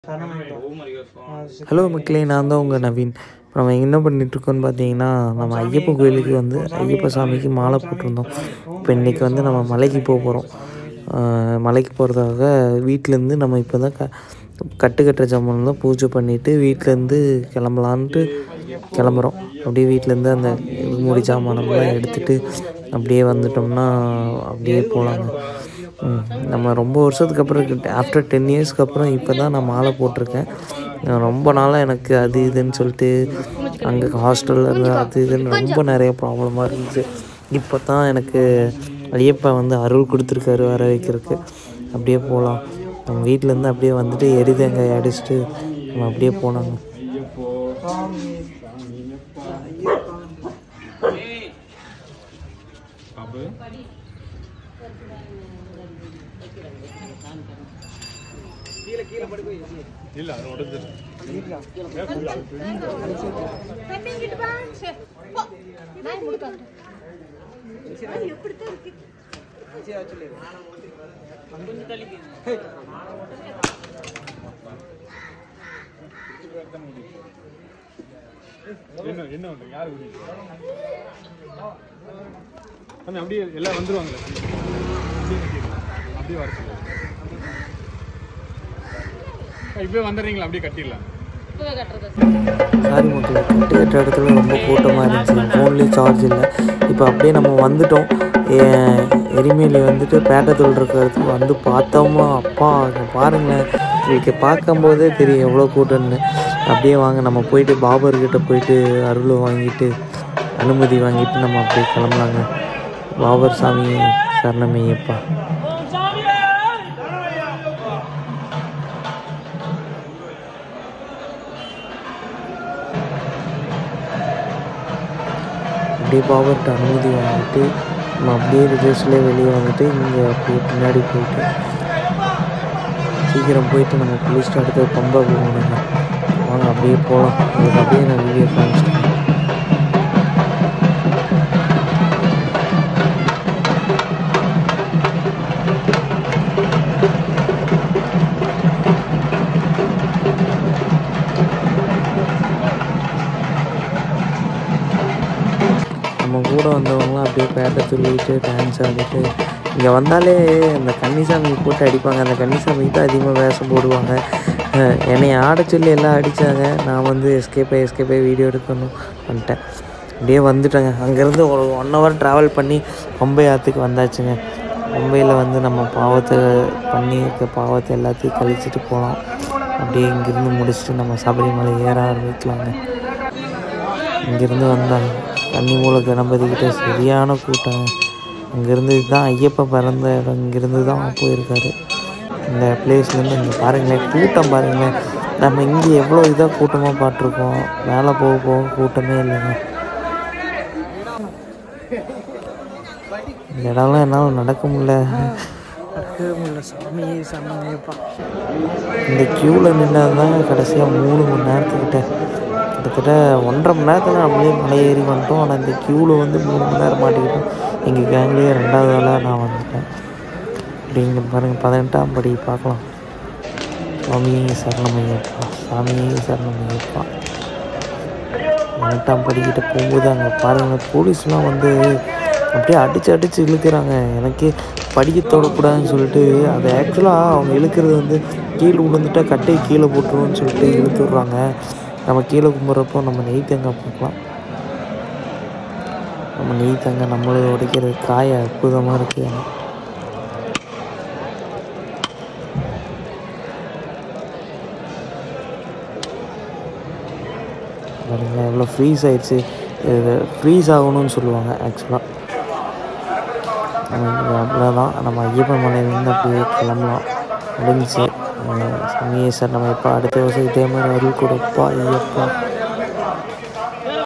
Hello மக்களே நான் தான் உங்கள் நவீன் இப்போ நம்ம என்ன பண்ணிகிட்ருக்கோன்னு பார்த்தீங்கன்னா நம்ம ஐயப்பன் கோயிலுக்கு வந்து ஐயப்ப சாமிக்கு மாலை போட்டிருந்தோம் இப்போ இன்றைக்கி வந்து நம்ம மலைக்கு போக போகிறோம் மலைக்கு போகிறதாக வீட்டிலேருந்து நம்ம இப்போ தான் க கட்டு கட்டுற ஜாமான் தான் பூஜை பண்ணிவிட்டு வீட்டிலேருந்து கிளம்பலான்ட்டு கிளம்புறோம் அப்படியே வீட்டிலேருந்து அந்த மூடி ஜாமானம்லாம் எடுத்துகிட்டு அப்படியே வந்துட்டோம்னா அப்படியே போகலாங்க ம், நம்ம ரொம்ப வருஷத்துக்கு அப்புறம் ஆஃப்டர் டென் இயர்ஸ்க்கு அப்புறம் இப்போ தான் நான் மாலை போட்டிருக்கேன் நான் ரொம்ப நாளாக எனக்கு அது இதுன்னு சொல்லிட்டு அங்கே ஹாஸ்டலில் இருந்து அது இதுன்னு ரொம்ப நிறைய ப்ராப்ளமாக இருந்துச்சு இப்போ தான் எனக்கு ஐயப்பா வந்து அருள் கொடுத்துருக்காரு வர வைக்கிறதுக்கு அப்படியே போகலாம் நம்ம வீட்டிலேருந்து அப்படியே வந்துட்டு எரிதேங்காய் அடிச்சுட்டு நம்ம அப்படியே போனாங்க தம்பிங்கிட்டு வா. சரி. போ. நான் முடிப்பேன். அது எப்படித்தான் இருக்கு? என்ன என்ன ஒன்று யார் குடிங்க தம்பி அப்படியே எல்லாம் வந்துருவாங்களே அப்படியே கட்டிடுங்க. அப்படியே வர சொல்லுங்க இப்பவே வந்துடுறீங்களா அப்படியே கட்டிடலாம் சாரி மக்களே கட்டு கட்டுற இடத்துல ரொம்ப கூட்டமாக இருந்துச்சு ஃபோன்லேயும் சார்ஜ் இல்லை இப்போ அப்படியே நம்ம வந்துட்டோம் ஏ- எரிமேலி வந்துட்டு பேட்டத்தூள் இருக்கிற இடத்துக்கு வந்து பார்த்தோம்னா அப்பா இங்க பாருங்களேன் உங்களுக்கு பார்க்கும்போதே தெரியும் எவ்வளோ கூட்டம்னு அப்படியே வாங்க நம்ம போயிட்டு பாபர்கிட்ட போயிட்டு அருள் வாங்கிட்டு அனுமதி வாங்கிட்டு நம்ம அப்படியே கிளம்பலாங்க பாபர் சாமி சரணமையப்பா அப்படியே பாபர்கிட்ட அனுமதி வாங்கிட்டு நம்ம அப்படியே ரிவர்ஸ்லேயே வெளியே வந்துட்டு இங்கே அப்படியே பின்னாடி போயிட்டு சீக்கிரம் போயிட்டு நம்ம குளிச்சுட்டு அடுத்து பம்பா போகணுங்க வாங்க அப்படியே போகலாம் உங்களுக்கு அப்படியே நான் வீடியோ காமிச்சிட்டேன் நம்ம கூட வந்தவங்களாம் அப்படியே பேட்டை துள்ளிட்டு டான்ஸ் ஆடிட்டு இங்கே வந்தாலே இந்த கன்னிசாமி போட்டு அடிப்பாங்க அந்த கன்னிசாமிக்கு தான் அதிகமாக வேஷம் போடுவாங்க அஹ் என்னை ஆட சொல்லி எல்லாம் அடித்தாங்க நான் வந்து எஸ்கேப் ஆகி எஸ்கேப் ஆகி வீடியோ எடுக்கணும் பண்ணிட்டேன் அப்படியே வந்துட்டேங்க அங்கேருந்து ஒரு ஒன் ஹவர் ட்ராவல் பண்ணி மும்பை ஆற்றுக்கு வந்தாச்சுங்க மும்பையில் வந்து நம்ம பாவத்தை பண்ணியிருக்க பாவத்தை எல்லாத்தையும் கழிச்சிட்டு போகலாம் அப்படியே இங்கேருந்து முடிச்சுட்டு நம்ம சபரிமலை ஏற ஆரம்பிக்கலாங்க இங்கேருந்து வந்தாங்க கன்னிமூல கணபதி கிட்ட சரியான கூட்டம் அங்கேருந்து இதுதான் ஐயப்பா பிறந்த இடம் இங்கேருந்து தான் போயிருக்காரு இந்த பிளேஸ்லேருந்து இங்கே பாருங்களேன் கூட்டம் பாருங்களேன் நம்ம இங்கே எவ்வளோ இதாக கூட்டமாக பார்த்துருக்கோம் மேலே போக போக கூட்டமே இல்லைங்க இந்த இடம்லாம் என்னால் நடக்க முடியல நடக்கவே முடியல சாமியே சாமியேப்பா இந்த க்யூவில் நின்னதுதாங்க கடைசியாக மூணு மணி நேரத்துக்கிட்ட கிட்டத்தட்ட ஒன்றரை மணி நேரத்தில் நம்மளே மலை ஏறி வந்துட்டோம் ஆனால் இந்த க்யூவில் வந்து மூணு மணி நேரம் மாட்டிக்கிட்டோம் எங்கள் கேங்லேயே ரெண்டாவது ஆளாக நான் வந்துட்டேன் அப்படிங்க பாருங்கள் பதினெட்டாம் படி பார்க்கலாம் சுவாமி சரணமையப்பா சாமி சரணமையப்பா பதினெட்டாம் படிக்கிட்ட போகும்போது அங்கே பாருங்கள் போலீஸ்லாம் வந்து அப்படியே அடித்து அடித்து இழுக்கிறாங்க எனக்கு படிக்க தொடக்கூடாதுன்னு சொல்லிட்டு அது ஆக்சுவலாக அவங்க இழுக்கிறது வந்து கீழே விழுந்துட்டா கட்டையை கீழே போட்டுருவோன்னு சொல்லிட்டு இழுத்து விட்றாங்க நம்ம கீழே கும்பிட்றப்போ நம்ம நெய் தேங்காய் பார்க்கலாம் நம்ம நெய் தேங்காய் நம்மளே உடைக்கிறது காய அற்புதமாக இருக்குது ஆனால் பாருங்களேன் எவ்வளோ ஃப்ரீஸ் ஆயிடுச்சு இது ஃப்ரீஸ் ஆகணும்னு சொல்லுவாங்க ஆக்சுவலாக அவ்வளோதான் நம்ம ஐயப்பன் மலையிலேருந்து அப்படியே கிளம்பலாம் முடிஞ்சிச்சு சமயேஸ்வர் நம்ம எப்போ அடுத்த வருஷம் இதே மாதிரி அருள் கொடுப்பா ஐயப்பா